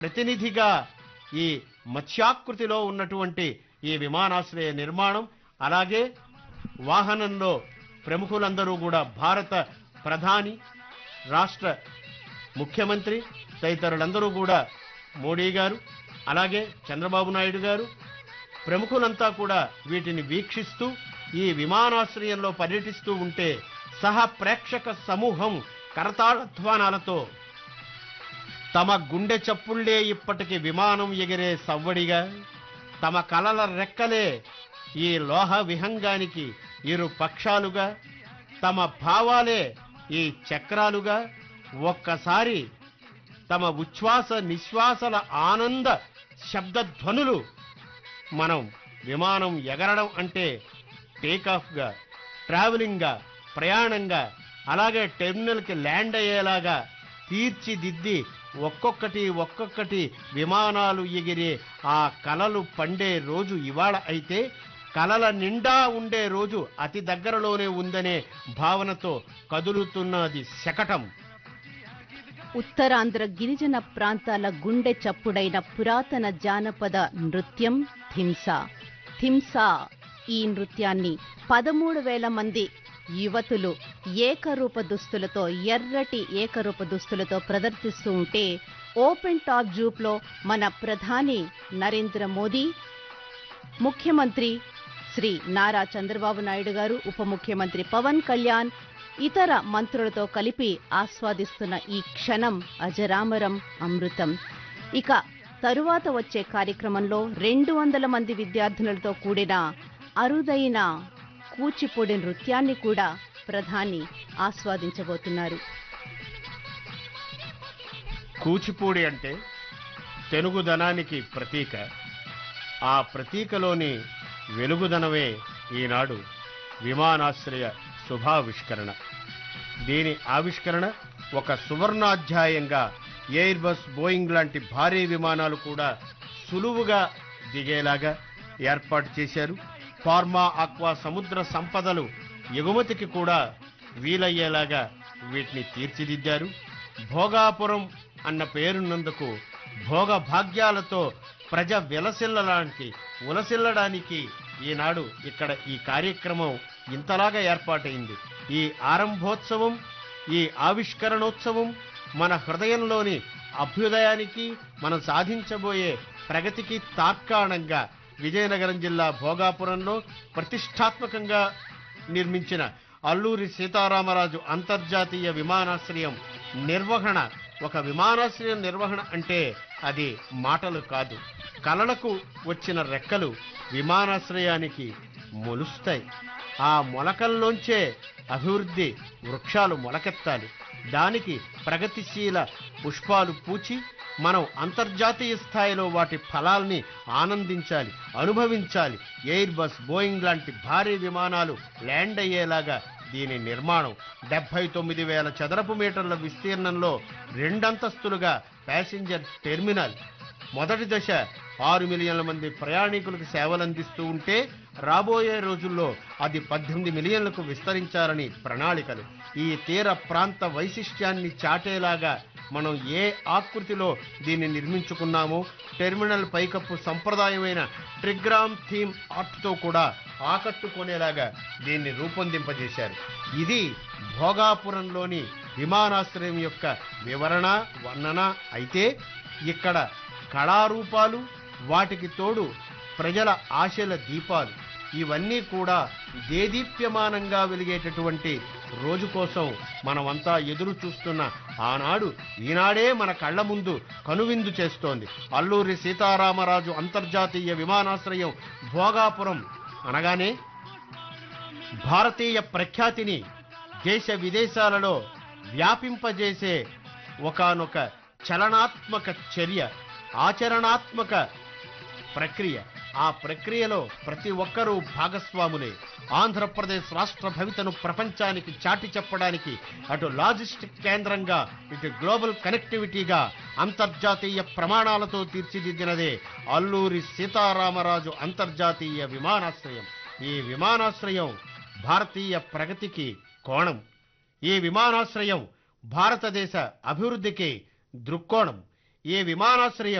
ప్రతినిధిగా ఈ మత్స్యాకృతిలో ఉన్నటువంటి ఈ విమానాశ్రయ నిర్మాణం అలాగే వాహనంలో ప్రముఖులందరూ కూడా భారత ప్రధాని రాష్ట్ర ముఖ్యమంత్రి తదితరులందరూ కూడా మోడీ గారు అలాగే చంద్రబాబు నాయుడు గారు ప్రముఖులంతా కూడా వీటిని వీక్షిస్తూ ఈ విమానాశ్రయంలో పర్యటిస్తూ ఉంటే సహ ప్రేక్షక సమూహం కరతాళధ్వానాలతో తమ గుండె చప్పుళ్లే ఇప్పటికి విమానం ఎగిరే సవ్వడిగా తమ కలల రెక్కలే ఈ లోహ విహంగానికి ఇరు పక్షాలుగా తమ భావాలే ఈ చక్రాలుగా ఒక్కసారి తమ ఉచ్ఛ్వాస నిశ్వాసల ఆనంద శబ్దధ్వనులు మనం విమానం ఎగరడం అంటే టేకాఫ్గా ట్రావెలింగ్గా ప్రయాణంగా అలాగే టెర్మినల్కి ల్యాండ్ అయ్యేలాగా తీర్చిదిద్ది ఒక్కొక్కటి ఒక్కొక్కటి విమానాలు ఎగిరే ఆ కలలు పండే రోజు ఇవాళ అయితే కలల నిండా ఉండే రోజు అతి దగ్గరలోనే ఉందనే భావనతో కదులుతున్నది శకటం ఉత్తరాంధ్ర గిరిజన ప్రాంతాల గుండె చప్పుడైన పురాతన జానపద నృత్యం థింసా థింసా ఈ నృత్యాన్ని పదమూడు వేల మంది యువతులు ఏకరూప దుస్తులతో ఎర్రటి ఏకరూప దుస్తులతో ప్రదర్శిస్తూ ఉంటే ఓపెన్ టాప్ జూప్లో మన ప్రధాని నరేంద్ర మోదీ ముఖ్యమంత్రి శ్రీ నారా చంద్రబాబు నాయుడు గారు ఉప ముఖ్యమంత్రి పవన్ కళ్యాణ్ ఇతర మంత్రులతో కలిపి ఆస్వాదిస్తున్న ఈ క్షణం అజరామరం అమృతం ఇక తరువాత వచ్చే కార్యక్రమంలో రెండు వందల మంది విద్యార్థినులతో కూడిన అరుదైన కూచిపూడి నృత్యాన్ని కూడా ప్రధాని ఆస్వాదించబోతున్నారు కూచిపూడి అంటే తెలుగుదనానికి ప్రతీక ఆ ప్రతీకలోని వెలుగుదనమే ఈనాడు విమానాశ్రయ శుభావిష్కరణ దీని ఆవిష్కరణ ఒక సువర్ణాధ్యాయంగా ఎయిర్ బస్ బోయింగ్ లాంటి భారీ విమానాలు కూడా సులువుగా దిగేలాగా ఏర్పాటు చేశారు ఫార్మా ఆక్వా సముద్ర సంపదలు ఎగుమతికి కూడా వీలయ్యేలాగా వీటిని తీర్చిదిద్దారు భోగాపురం అన్న పేరున్నందుకు భోగ భాగ్యాలతో ప్రజ విలసిల్లడానికి ఉలసిల్లడానికి ఈనాడు ఇక్కడ ఈ కార్యక్రమం ఇంతలాగా ఏర్పాటైంది ఈ ఆరంభోత్సవం ఈ ఆవిష్కరణోత్సవం మన హృదయంలోని అభ్యుదయానికి మనం సాధించబోయే ప్రగతికి తార్కాణంగా విజయనగరం జిల్లా భోగాపురంలో ప్రతిష్టాత్మకంగా నిర్మించిన అల్లూరి సీతారామరాజు అంతర్జాతీయ విమానాశ్రయం నిర్వహణ ఒక విమానాశ్రయం నిర్వహణ అంటే అది మాటలు కాదు కలలకు వచ్చిన రెక్కలు విమానాశ్రయానికి మొలుస్తాయి ఆ మొలకల్లోంచే అభివృద్ధి వృక్షాలు మొలకెత్తాలి దానికి ప్రగతిశీల పుష్పాలు పూచి మనం అంతర్జాతీయ స్థాయిలో వాటి ఫలాల్ని ఆనందించాలి అనుభవించాలి ఎయిర్ బస్ బోయింగ్ లాంటి భారీ విమానాలు ల్యాండ్ అయ్యేలాగా దీని నిర్మాణం డెబ్బై తొమ్మిది వేల చదరపు మీటర్ల విస్తీర్ణంలో రెండంతస్తులుగా ప్యాసింజర్ టెర్మినల్ మొదటి దశ ఆరు మిలియన్ల మంది ప్రయాణికులకు సేవలందిస్తూ ఉంటే రాబోయే రోజుల్లో అది పద్దెనిమిది మిలియన్లకు విస్తరించాలని ప్రణాళికలు ఈ తీర ప్రాంత వైశిష్ట్యాన్ని చాటేలాగా మనం ఏ ఆకృతిలో దీన్ని నిర్మించుకున్నామో టెర్మినల్ పైకప్పు సంప్రదాయమైన ట్రిగ్రామ్ థీమ్ ఆర్ట్తో కూడా ఆకట్టుకునేలాగా దీన్ని రూపొందింపజేశారు ఇది భోగాపురంలోని విమానాశ్రయం యొక్క వివరణ వర్ణన అయితే ఇక్కడ కళారూపాలు వాటికి తోడు ప్రజల ఆశల దీపాలు ఇవన్నీ కూడా దేదీప్యమానంగా వెలిగేటటువంటి రోజు కోసం మనమంతా ఎదురు చూస్తున్న ఆనాడు ఈనాడే మన కళ్ళ ముందు కనువిందు చేస్తోంది అల్లూరి సీతారామరాజు అంతర్జాతీయ విమానాశ్రయం భోగాపురం అనగానే భారతీయ ప్రఖ్యాతిని దేశ విదేశాలలో వ్యాపింపజేసే ఒకానొక చలనాత్మక చర్య ఆచరణాత్మక ప్రక్రియ ఆ ప్రక్రియలో ప్రతి ఒక్కరూ భాగస్వాములే ఆంధ్రప్రదేశ్ రాష్ట్ర భవితను ప్రపంచానికి చాటి చెప్పడానికి అటు లాజిస్టిక్ కేంద్రంగా ఇటు గ్లోబల్ కనెక్టివిటీగా అంతర్జాతీయ ప్రమాణాలతో తీర్చిదిద్దినదే అల్లూరి సీతారామరాజు అంతర్జాతీయ విమానాశ్రయం ఈ విమానాశ్రయం భారతీయ ప్రగతికి కోణం ఈ విమానాశ్రయం భారతదేశ అభివృద్ధికి దృక్కోణం ఏ విమానాశ్రయం